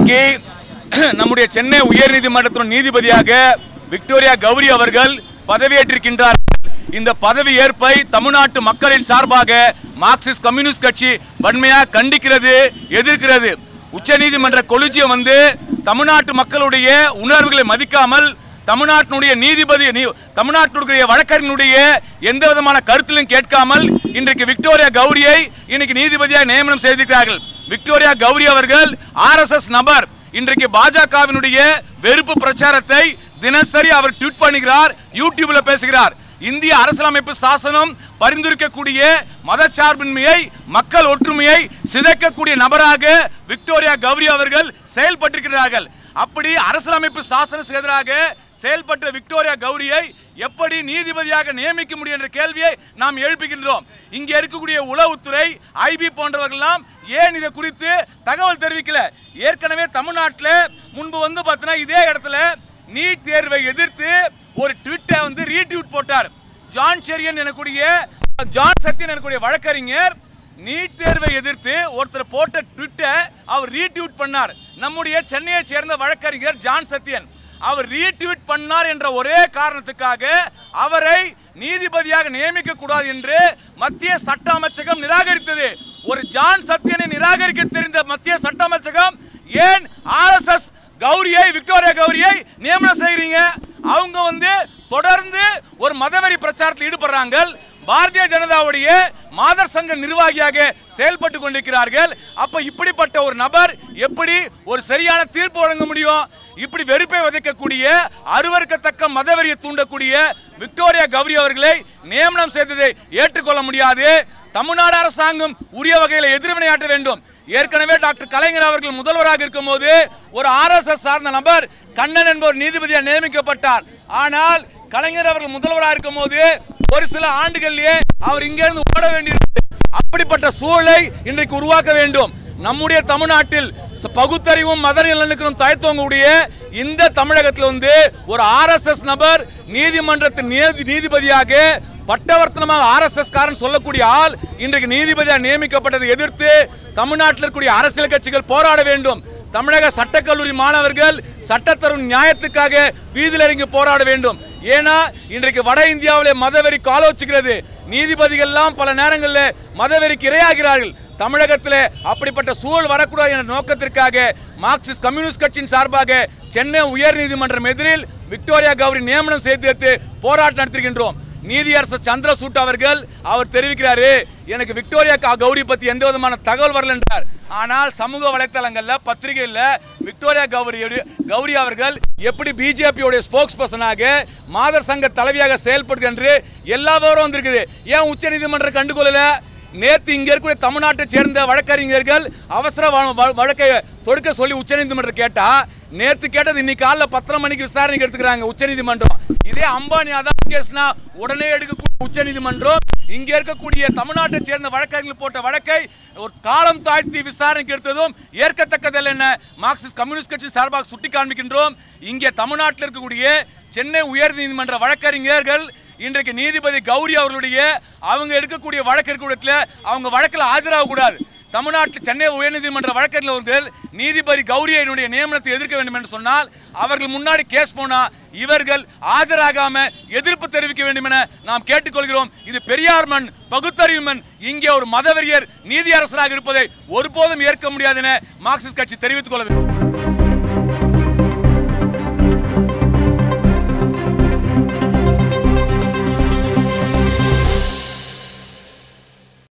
இன்றைக்கு நம்முடைய சென்னை உயர்நீதிமன்றத்தின் நீதிபதியாக விக்டோரியா கௌரி அவர்கள் பதவியேற்றிருக்கின்றார் இந்த பதவி ஏற்பை தமிழ்நாட்டு மக்களின் சார்பாக மார்க்சிஸ்ட் கம்யூனிஸ்ட் கட்சி வன்மையாக கண்டிக்கிறது எதிர்க்கிறது உச்சநீதிமன்ற கொலிஜியம் வந்து தமிழ்நாட்டு மக்களுடைய உணர்வுகளை மதிக்காமல் தமிழ்நாட்டினுடைய நீதிபதி நீ- தமிழ்நாட்டினுடைய வழக்கறிஞருடைய எந்த விதமான கருத்திலும் கேட்காமல் இன்றைக்கு விக்டோரியா கௌரியை இன்னைக்கு நீதிபதியாக நியமனம் செய்திருக்கிறார்கள் விக்டோரியா கௌரி அவர்கள் ஆர்எஸ்எஸ் நபர் இன்றைக்கு பாஜகவினுடைய வெறுப்பு பிரச்சாரத்தை தினசரி அவர் ட்வீட் பண்ணுகிறார் யூடியூப்ல பேசுகிறார் இந்திய அரசியலமைப்பு சாசனம் பரிந்துரைக்கக்கூடிய மதச்சார்பின்மையை மக்கள் ஒற்றுமையை சிதைக்கக்கூடிய நபராக விக்டோரியா கௌரி அவர்கள் செயல்பட்டிருக்கிறார்கள் அப்படி அரசியலமைப்பு சாசனத்துக்கு எதிராக செயல்பட்ட விக்டோரியா கௌரியை எப்படி நீதிபதியாக நியமிக்க முடியும் என்ற கேள்வியை நாம் எழுப்புகின்றோம் இங்கே இருக்கக்கூடிய உளவுத்துறை ஐபி போன்றவர்கள்லாம் ஏன் இதை குறித்து தகவல் தெரிவிக்கல ஏற்கனவே தமிழ்நாட்டில் முன்பு வந்து பார்த்தீங்கன்னா இதே இடத்துல நீட் தேர்வை எதிர்த்து ஒரு ட்விட்டை வந்து ரீட்வீட் போட்டார் ஜான் செரியன் எனக்கூடிய ஜான் சத்யன் எனக்கூடிய வழக்கறிஞர் நீட் தேர்வை எதிர்த்து ஒருத்தர் போட்ட ட்விட்டை அவர் ரீட்வீட் பண்ணார் நம்முடைய சென்னையை சேர்ந்த வழக்கறிஞர் ஜான் சத்யன் அவர் ரீட்வீட் பண்ணார் என்ற ஒரே காரணத்துக்காக அவரை நீதிபதியாக நியமிக்க கூடாது என்று மத்திய சட்ட அமைச்சகம் நிராகரித்தது ஒரு ஜான் சத்யனை நிராகரிக்க தெரிந்த மத்திய சட்ட அமைச்சகம் ஏன் ஆர்எஸ்எஸ் கௌரியை விக்டோரியா கௌரியை நியமனம் செய்கிறீங்க அவங்க வந்து தொடர்ந்து ஒரு மதவெறி பிரச்சாரத்தில் ஈடுபடுறாங்க பாரதிய ஜனதாவுடைய மாதர் சங்க நிர்வாகியாக செயல்பட்டு கொண்டிருக்கிறார்கள் அப்ப இப்படிப்பட்ட ஒரு நபர் எப்படி ஒரு சரியான தீர்ப்பு வழங்க முடியும் இப்படி வெறுப்பை விதைக்கக்கூடிய அருவருக்கத்தக்க மதவெறியை தூண்டக்கூடிய விக்டோரியா கௌரி அவர்களை நியமனம் செய்ததை ஏற்றுக்கொள்ள முடியாது தமிழ்நாடு அரசாங்கம் உரிய வகையில் எதிர்வினையாற்ற வேண்டும் ஏற்கனவே டாக்டர் கலைஞர் அவர்கள் முதல்வராக இருக்கும்போது ஒரு ஆர்எஸ்எஸ் சார்ந்த நபர் கண்ணன் என்பவர் நீதிபதியாக நியமிக்கப்பட்டார் ஆனால் கலைஞர் அவர்கள் முதல்வராக இருக்கும்போது ஒரு சில ஆண்டுகளிலேயே அவர் இங்கிருந்து ஓட வேண்டியிருந்தது அப்படிப்பட்ட சூழலை இன்றைக்கு உருவாக்க வேண்டும் நம்முடைய தமிழ்நாட்டில் ச- பகுத்தறிவும் மத நலனுக்கும் தயத்தவங்களுடைய இந்த தமிழகத்தில் வந்து ஒரு ஆர்எஸ்எஸ் நபர் நீதிமன்றத்தின் நீதி- நீதிபதியாக பட்டவர்த்தனமாக ஆர்எஸ்எஸ் காரன் சொல்லக்கூடிய ஆள் இன்றைக்கு நீதிபதியாக நியமிக்கப்பட்டதை எதிர்த்து தமிழ்நாட்டில் இருக்கக்கூடிய அரசியல் கட்சிகள் போராட வேண்டும் தமிழக சட்டக்கல்லூரி மாணவர்கள் சட்டத்தரும் நியாயத்துக்காக வீதியில் இறங்கி போராட வேண்டும் ஏன்னா இன்றைக்கு வட இந்தியாவிலே மதவெறி காலோச்சுகிறது நீதிபதிகள்லாம் பல நேரங்களில் மதவெறிக்கு இரையாகிறார்கள் தமிழகத்தில் அப்படிப்பட்ட சூழல் வரக்கூடாது என்ற நோக்கத்திற்காக மார்க்சிஸ்ட் கம்யூனிஸ்ட் கட்சியின் சார்பாக சென்னை உயர்நீதிமன்றம் எதிரில் விக்டோரியா கௌரி நியமனம் செய்து போராட்டம் நடத்துகின்றோம் நீதியரசர் சந்திரசூட் அவர்கள் அவர் தெரிவிக்கிறாரு எனக்கு விக்டோரியா கா- கௌரி பத்தி எந்த விதமான தகவல் வரல என்றார் ஆனால் சமூக வலைத்தளங்கள்ல பத்திரிகையில் விக்டோரியா கௌரி கௌரி அவர்கள் எப்படி பிஜேபியோட ஸ்போக்ஸ் பர்சனாக மாதர் சங்க தலைவியாக செயல்படுகின்ற என்று எல்லா விவரம் வந்திருக்குது ஏன் உச்ச நீதிமன்றம் கண்டுகொள்ளல நேத்து இங்க இருக்கக்கூடிய தமிழ்நாட்டை சேர்ந்த வழக்கறிஞர்கள் அவசர வ- வ- வழக்கை தொடுக்க சொல்லி உச்சநீதிமன்றம் கேட்டா நேத்து கேட்டது இன்னைக்கு காலைல பத்தரை மணிக்கு விசாரணைக்கு எடுத்துக்கிறாங்க உச்சநீதிமன்றம் இதே அம்பானி அதான் கேஸ்னா உடனே எடுக்கக்கூடிய உச்சநீதிமன்றம் இங்க இருக்கக்கூடிய தமிழ்நாட்டை சேர்ந்த வழக்கறிஞர்கள் போட்ட வழக்கை ஒரு காலம் தாழ்த்தி விசாரணைக்கு எடுத்ததும் ஏற்கத்தக்கதல்ல என்ன மார்க்சிஸ்ட் கம்யூனிஸ்ட் கட்சி சார்பாக சுட்டி காண்பிக்கின்றோம் இங்கே தமிழ்நாட்டில் இருக்கக்கூடிய சென்னை உயர்நீதிமன்ற வழக்கறிஞர்கள் இன்றைக்கு நீதிபதி கௌரி அவர்களுடைய அவங்க எடுக்கக்கூடிய வழக்கு இருக்கக்கூடிய அவங்க வழக்கில் ஆஜராகக்கூடாது தமிழ்நாட்டில் சென்னை உயர்நீதிமன்ற வழக்கறிஞர்கள் நீதிபதி கௌரியனுடைய நியமனத்தை எதிர்க்க வேண்டும் என்று சொன்னால் அவர்கள் முன்னாடி கேஸ் போனா இவர்கள் ஆஜராகாம எதிர்ப்பு தெரிவிக்க வேண்டும் என நாம் கேட்டுக்கொள்கிறோம் இது பெரியார் மண் பகுத்தறிவு மண் இங்கே ஒரு மதவெறியர் நீதியரசராக இருப்பதை ஒருபோதும் ஏற்க முடியாது என மார்க்சிஸ்ட் கட்சி தெரிவித்துக் கொள்ள வேண்டும்